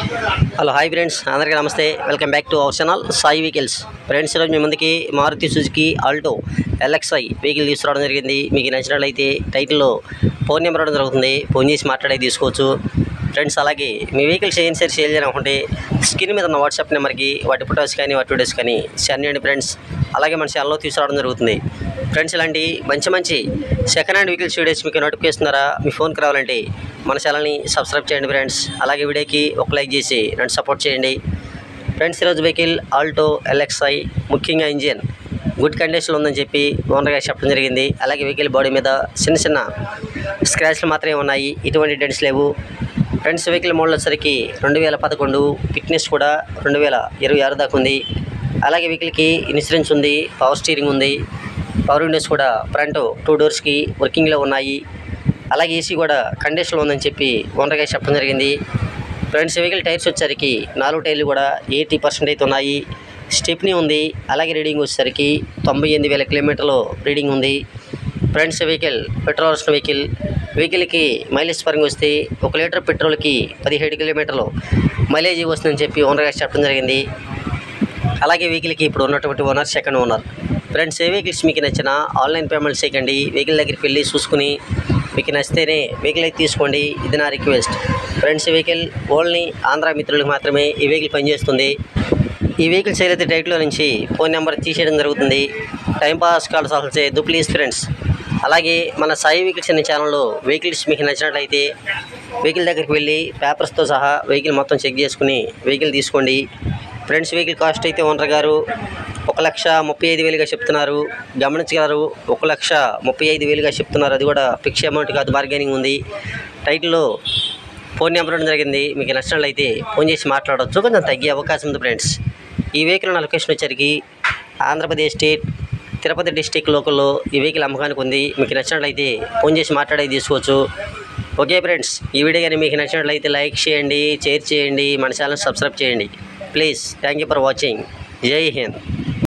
hello hi friends అందరికీ నమస్తే welcome back to our channel Sai vehicles friends ఈరోజు మీ ముందుకి Maruti Suzuki Alto LXI vehicle తీసుకురావడం జరిగింది మీకు నచ్చినట్లయితే టైటిల్లో ఫోన్ నెంబర్ ఇవ్వడం జరుగుతుంది ఫోన్ చేసి మాట్లాడే తీసుకోవచ్చు ఫ్రెండ్స్ అలాగే మీ వెహికల్స్ ఏం సరే సేల్ చేయాలనుకుంటే స్క్రీన్ మీద ఉన్న వాట్సాప్ నెంబర్కి వాటి ఫొటోస్ కానీ వాటి వీడియోస్ కానీ సెండ్ చేయండి ఫ్రెండ్స్ అలాగే మన ఛానల్లో తీసుకురావడం జరుగుతుంది ఫ్రెండ్స్ ఇలాంటి మంచి మంచి సెకండ్ హ్యాండ్ వెహికల్స్ వీడియోస్ మీకు నోటిఫికేషన్ ద్వారా మీ ఫోన్కి రావాలంటే మన ఛానల్ని సబ్స్క్రైబ్ చేయండి ఫ్రెండ్స్ అలాగే వీడియోకి ఒక లైక్ చేసి నన్ను సపోర్ట్ చేయండి ఫ్రెండ్స్ ఈరోజు వెహికల్ ఆల్టో ఎల్ఎక్స్ఐ ముఖ్యంగా ఇంజిన్ గుడ్ కండిషన్లో ఉందని చెప్పి ఓనర్గా చెప్పడం జరిగింది అలాగే వెహికల్ బాడీ మీద చిన్న చిన్న స్క్రాచ్లు మాత్రమే ఉన్నాయి ఎటువంటి డెంట్స్ లేవు ఫ్రెండ్స్ వెహికల్ మోడల్ వచ్చేసరికి రెండు వేల పదకొండు ఫిట్నెస్ కూడా రెండు వేల ఇరవై ఆరు దాకా ఉంది అలాగే వెహికల్కి ఇన్సూరెన్స్ ఉంది పవర్ స్టీరింగ్ ఉంది పవర్ విండోస్ కూడా ఫ్రంట్ టూ డోర్స్కి వర్కింగ్లో ఉన్నాయి అలాగే ఏసీ కూడా కండిషన్లో ఉందని చెప్పి ఓనర్గా చెప్పడం జరిగింది ఫ్రంట్స్ వెహికల్ టైర్స్ వచ్చేసరికి నాలుగు టైర్లు కూడా ఎయిటీ పర్సెంట్ అయితే ఉన్నాయి స్టెప్నీ ఉంది అలాగే రీడింగ్ వచ్చేసరికి తొంభై ఎనిమిది వేల కిలోమీటర్లు రీడింగ్ ఉంది fronts vehicle petrol version vehicle వెహికల్కి మైలేజ్ పరంగా వస్తే ఒక లీటర్ పెట్రోల్కి పదిహేడు కిలోమీటర్లు మైలేజ్ వస్తుందని చెప్పి ఓనర్గా చెప్పడం జరిగింది అలాగే వెహికల్కి ఇప్పుడు ఉన్నటువంటి ఓనర్ సెకండ్ ఓనర్ ఫ్రెండ్స్ ఏ వెహికల్స్ మీకు నచ్చిన ఆన్లైన్ పేమెంట్ చేయకండి వెహికల్ దగ్గరికి వెళ్ళి చూసుకుని మీకు నచ్చితేనే వెహికల్ అయితే తీసుకోండి ఇది నా రిక్వెస్ట్ ఫ్రెండ్స్ ఈ వెహికల్ ఓన్లీ ఆంధ్ర మిత్రులకు మాత్రమే ఈ వెహికల్ పనిచేస్తుంది ఈ వెహికల్ సేల్ అయితే డైట్లో నుంచి ఫోన్ నెంబర్ తీసేయడం జరుగుతుంది టైంపాస్ కాల్స్ అసలు చేయొద్దు ప్లీజ్ ఫ్రెండ్స్ అలాగే మన సాయి వెహికల్స్ అనే ఛానల్లో వెహికల్స్ మీకు నచ్చినట్లయితే వెహికల్ దగ్గరికి వెళ్ళి పేపర్స్తో సహా వెహికల్ మొత్తం చెక్ చేసుకుని వెహికల్ తీసుకోండి ఫ్రెండ్స్ వెహికల్ కాస్ట్ అయితే ఓనర్ గారు ఒక లక్ష ముప్పై ఐదు వేలుగా చెప్తున్నారు గమనించగలరు ఒక లక్ష ముప్పై ఐదు వేలుగా చెప్తున్నారు అది కూడా ఫిక్స్ అమౌంట్ కాదు బార్గెనింగ్ ఉంది టైటిల్లో ఫోన్ నెంబర్ ఇవ్వడం జరిగింది మీకు నచ్చినట్లయితే ఫోన్ చేసి మాట్లాడవచ్చు కొంచెం తగ్గే అవకాశం ఉంది ఫ్రెండ్స్ ఈ వెహికల్ నా లొకేషన్ వచ్చరికి ఆంధ్రప్రదేశ్ స్టేట్ తిరుపతి డిస్టిక్ లోకల్లో ఈ వెహికల్ అమ్మకానికి ఉంది మీకు నచ్చినట్లయితే ఫోన్ చేసి మాట్లాడేది తీసుకోవచ్చు ఓకే ఫ్రెండ్స్ ఈ వీడియో కానీ మీకు నచ్చినట్లయితే లైక్ చేయండి షేర్ చేయండి మన ఛానల్ సబ్స్క్రైబ్ చేయండి please thank you for watching జై హింద్